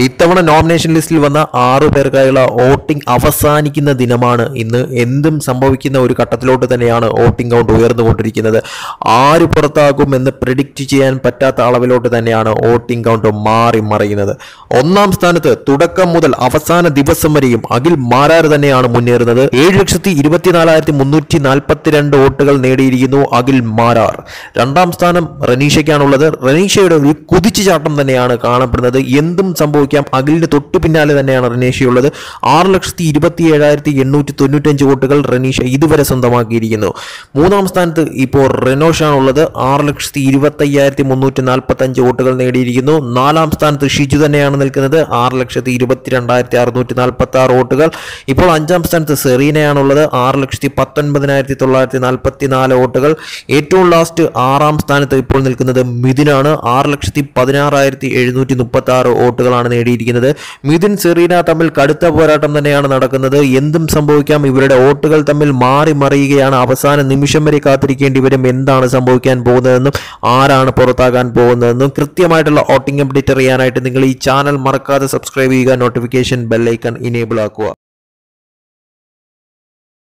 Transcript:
ഇത്തവണ നോമിനേഷൻ ലിസ്റ്റിൽ വന്ന ആറു പേർക്കായുള്ള വോട്ടിംഗ് അവസാനിക്കുന്ന ദിനമാണ് ഇന്ന് എന്തും സംഭവിക്കുന്ന ഒരു ഘട്ടത്തിലോട്ട് തന്നെയാണ് വോട്ടിംഗ് കൗണ്ട് ഉയർന്നുകൊണ്ടിരിക്കുന്നത് ആര് പുറത്താകും എന്ന് പ്രിഡിക്റ്റ് ചെയ്യാൻ പറ്റാത്ത അളവിലോട്ട് തന്നെയാണ് വോട്ടിംഗ് കൗണ്ട് മാറി മറിയുന്നത് ഒന്നാം സ്ഥാനത്ത് തുടക്കം മുതൽ അവസാന ദിവസം വരെയും അഖിൽ മാരാർ തന്നെയാണ് മുന്നേറുന്നത് ഏഴ് ലക്ഷത്തി ഇരുപത്തിനാലായിരത്തി മുന്നൂറ്റി നാൽപ്പത്തിരണ്ട് വോട്ടുകൾ നേടിയിരിക്കുന്നു അഖിൽ മാരാർ രണ്ടാം സ്ഥാനം റനീഷയ്ക്കാണുള്ളത് റനീഷയുടെ ഒരു കുതിച്ചുചാട്ടം തന്നെയാണ് കാണപ്പെടുന്നത് എന്തും സംഭവിക്കാം അഖിലിന് തൊട്ടു പിന്നാലെ തന്നെയാണ് റനീഷയുള്ളത് ആറ് ലക്ഷത്തി ഇരുപത്തി ഏഴായിരത്തി എണ്ണൂറ്റി തൊണ്ണൂറ്റഞ്ച് വോട്ടുകൾ റനീഷ ഇതുവരെ സ്വന്തമാക്കിയിരിക്കുന്നു മൂന്നാം സ്ഥാനത്ത് ഇപ്പോൾ റെനോഷാണുള്ളത് ആറ് ലക്ഷത്തി ഇരുപത്തി അയ്യായിരത്തി മുന്നൂറ്റി നാൽപ്പത്തി അഞ്ച് വോട്ടുകൾ നേടിയിരിക്കുന്നു നാലാം സ്ഥാനത്ത് ഷിജു തന്നെയാണ് നിൽക്കുന്നത് ആറ് ലക്ഷത്തി ഇരുപത്തി രണ്ടായിരത്തി അറുന്നൂറ്റി നാൽപ്പത്തി ആറ് വോട്ടുകൾ ഇപ്പോൾ അഞ്ചാം സ്ഥാനത്ത് സെറീനയാണുള്ളത് ആറ് ലക്ഷത്തി പത്തൊൻപതിനായിരത്തി തൊള്ളായിരത്തി നാൽപ്പത്തി നാല് വോട്ടുകൾ ഏറ്റവും ലാസ്റ്റ് ആറാം സ്ഥാനത്ത് ഇപ്പോൾ നിൽക്കുന്നത് മിഥുനാണ് ആറ് ലക്ഷത്തി പതിനാറായിരത്തി എഴുന്നൂറ്റി മുപ്പത്തി ആറ് വോട്ടുകളാണ് നേടിയിരിക്കുന്നത് മിഥുൻ സെറീന തമ്മിൽ കടുത്ത പോരാട്ടം തന്നെയാണ് നടക്കുന്നത് എന്തും സംഭവിക്കാം ഇവരുടെ വോട്ടുകൾ തമ്മിൽ മാറി മറിയുകയാണ് അവസാന നിമിഷം വരെ കാത്തിരിക്കേണ്ടി വരും എന്താണ് സംഭവിക്കാൻ പോകുന്നതെന്നും ആരാണ് പുറത്താകാൻ പോകുന്നതെന്നും കൃത്യമായിട്ടുള്ള വോട്ടിംഗ് അപ്ഡേറ്റ് അറിയാനായിട്ട് നിങ്ങൾ ഈ ചാനൽ മറക്കാതെ സബ്സ്ക്രൈബ് ചെയ്യുക നോട്ടിഫിക്കേഷൻ ബെല്ലൈക്കൺ ഇനേബിൾ ആക്കുക